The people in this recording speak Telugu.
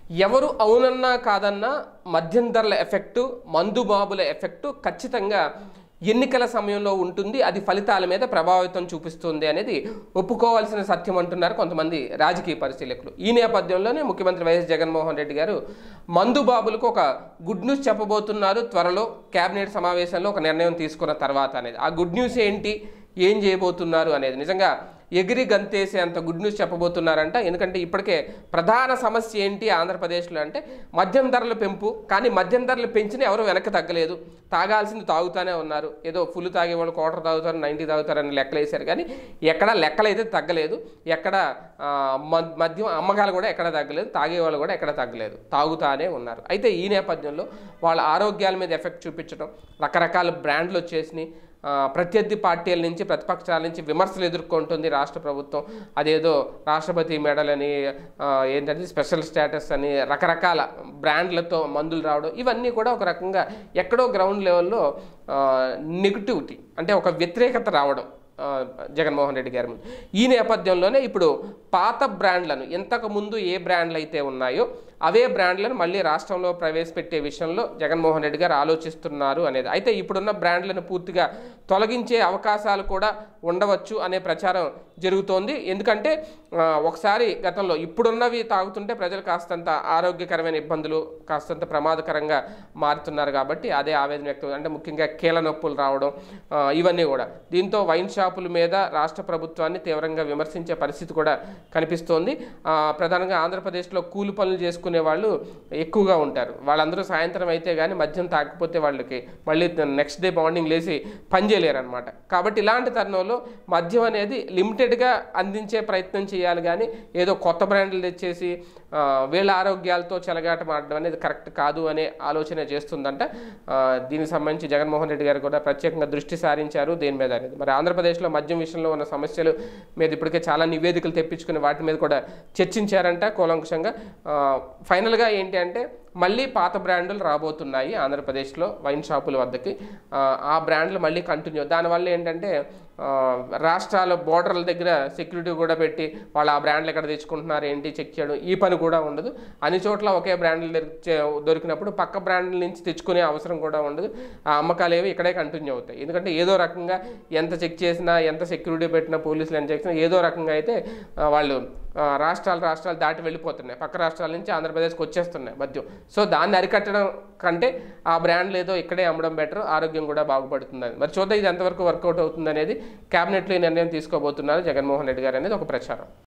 ఎవరు అవునన్నా కాదన్నా మద్యం ధరల ఎఫెక్టు మందు బాబుల ఎఫెక్టు ఖచ్చితంగా ఎన్నికల సమయంలో ఉంటుంది అది ఫలితాల మీద ప్రభావితం చూపిస్తుంది అనేది ఒప్పుకోవాల్సిన సత్యం అంటున్నారు కొంతమంది రాజకీయ పరిశీలకులు ఈ నేపథ్యంలోనే ముఖ్యమంత్రి వైఎస్ జగన్మోహన్ రెడ్డి గారు మందు బాబులకు ఒక గుడ్ న్యూస్ చెప్పబోతున్నారు త్వరలో కేబినెట్ సమావేశంలో ఒక నిర్ణయం తీసుకున్న తర్వాత అనేది ఆ గుడ్ న్యూస్ ఏంటి ఏం చేయబోతున్నారు అనేది నిజంగా ఎగిరి గంతేసే అంత గుడ్ న్యూస్ చెప్పబోతున్నారంట ఎందుకంటే ఇప్పటికే ప్రధాన సమస్య ఏంటి ఆంధ్రప్రదేశ్లో అంటే మద్యం ధరల పెంపు కానీ మద్యం ధరలు పెంచిన ఎవరు వెనక్కి తగ్గలేదు తాగాల్సింది తాగుతానే ఉన్నారు ఏదో ఫుల్ తాగే వాళ్ళు క్వార్టర్ తాగుతారు నైంటీ తాగుతారని లెక్కలు వేశారు కానీ ఎక్కడ లెక్కలు అయితే తగ్గలేదు ఎక్కడ ఆ, మ- మద్యం అమ్మకాలు కూడా ఎక్కడ తగ్గలేదు తాగే వాళ్ళు కూడా ఎక్కడ తగ్గలేదు తాగుతానే ఉన్నారు అయితే ఈ నేపథ్యంలో వాళ్ళ ఆరోగ్యాల మీద ఎఫెక్ట్ చూపించడం రకరకాల బ్రాండ్లు వచ్చేసినాయి ఆ, ప్రత్యర్థి పార్టీల నుంచి ప్రతిపక్షాల నుంచి విమర్శలు ఎదుర్కొంటుంది రాష్ట్ర ప్రభుత్వం అదేదో రాష్ట్రపతి మెడల్ అని ఆ, ఏంటంటే స్పెషల్ స్టేటస్ అని రకరకాల బ్రాండ్లతో మందులు రావడం ఇవన్నీ కూడా ఒక రకంగా ఎక్కడో గ్రౌండ్ లెవెల్లో నెగిటివిటీ అంటే ఒక వ్యతిరేకత రావడం ఆ, జగన్మోహన్ రెడ్డి గారి ముందు ఈ నేపథ్యంలోనే ఇప్పుడు పాత బ్రాండ్లను ఇంతకు ముందు ఏ బ్రాండ్లు అయితే ఉన్నాయో అవే బ్రాండ్లను మళ్ళీ రాష్ట్రంలో ప్రవేశపెట్టే విషయంలో జగన్మోహన్ రెడ్డి గారు ఆలోచిస్తున్నారు అనేది అయితే ఇప్పుడున్న బ్రాండ్లను పూర్తిగా తొలగించే అవకాశాలు కూడా ఉండవచ్చు అనే ప్రచారం జరుగుతోంది ఎందుకంటే ఆ, ఒకసారి గతంలో ఇప్పుడున్నవి తాగుతుంటే ప్రజలు కాస్తంత ఆరోగ్యకరమైన ఇబ్బందులు కాస్తంత ప్రమాదకరంగా మారుతున్నారు కాబట్టి అదే ఆవేదన వ్యక్తం అంటే ముఖ్యంగా కీళ్ళ నొప్పులు రావడం ఆ, ఇవన్నీ కూడా దీంతో వైన్ షాపుల మీద రాష్ట్ర ప్రభుత్వాన్ని తీవ్రంగా విమర్శించే పరిస్థితి కూడా కనిపిస్తోంది ఆ, ప్రధానంగా ఆంధ్రప్రదేశ్లో కూలి పనులు చేసుకునే వాళ్ళు ఎక్కువగా ఉంటారు వాళ్ళందరూ సాయంత్రం అయితే కానీ మద్యం తాకపోతే వాళ్ళకి మళ్ళీ నెక్స్ట్ డే మార్నింగ్ లేచి పని చేయలేరు అనమాట కాబట్టి ఇలాంటి తరుణంలో మద్యం అనేది లిమిటెడ్గా అందించే ప్రయత్నం చేయాలి కానీ ఏదో కొత్త బ్రాండ్లు తెచ్చేసి ఆ, వీళ్ళ ఆరోగ్యాలతో చెలగాట మాడడం అనేది కరెక్ట్ కాదు అనే ఆలోచన చేస్తుందంట ఆ, దీనికి సంబంధించి జగన్మోహన్ రెడ్డి గారు కూడా ప్రత్యేకంగా దృష్టి సారించారు దేని మీద అనేది మరి ఆంధ్రప్రదేశ్లో మద్యం విషయంలో ఉన్న సమస్యలు మీద ఇప్పటికే చాలా నివేదికలు తెప్పించుకుని వాటి మీద కూడా చర్చించారంట కూలంకుషంగా ఆ, ఫైనల్గా ఏంటి అంటే మళ్ళీ పాత బ్రాండ్లు రాబోతున్నాయి ఆంధ్రప్రదేశ్లో వైన్ షాపుల వద్దకి ఆ, ఆ బ్రాండ్లు మళ్ళీ కంటిన్యూ దానివల్ల ఏంటంటే ఆ, రాష్ట్రాల బోర్డర్ల దగ్గర సెక్యూరిటీ కూడా పెట్టి వాళ్ళు ఆ బ్రాండ్లు ఎక్కడ తెచ్చుకుంటున్నారు ఏంటి చెక్ చేయడం ఈ పని కూడా ఉండదు అన్ని చోట్ల ఒకే బ్రాండ్లు దొరికి దొరికినప్పుడు పక్క బ్రాండ్ల నుంచి తెచ్చుకునే అవసరం కూడా ఉండదు ఆ అమ్మకాలు ఏవి ఇక్కడే కంటిన్యూ అవుతాయి ఎందుకంటే ఏదో రకంగా ఎంత చెక్ చేసినా ఎంత సెక్యూరిటీ పెట్టినా పోలీసులు ఎంత చేసినా ఏదో రకంగా అయితే ఆ, వాళ్ళు ఆ, రాష్ట్రాలు రాష్ట్రాలు దాటి వెళ్ళిపోతున్నాయి పక్క రాష్ట్రాల నుంచి ఆంధ్రప్రదేశ్కి వచ్చేస్తున్నాయి మద్యం సో దాన్ని అరికట్టడం కంటే ఆ బ్రాండ్లు ఏదో ఇక్కడే అమ్మడం బెటర్ ఆరోగ్యం కూడా బాగుపడుతుందని మరి చూద్దాం ఇది ఎంతవరకు వర్కౌట్ అవుతుంది అనేది క్యాబినెట్లో ఈ నిర్ణయం తీసుకోబోతున్నారు జగన్మోహన్ రెడ్డి గారు అనేది ఒక ప్రచారం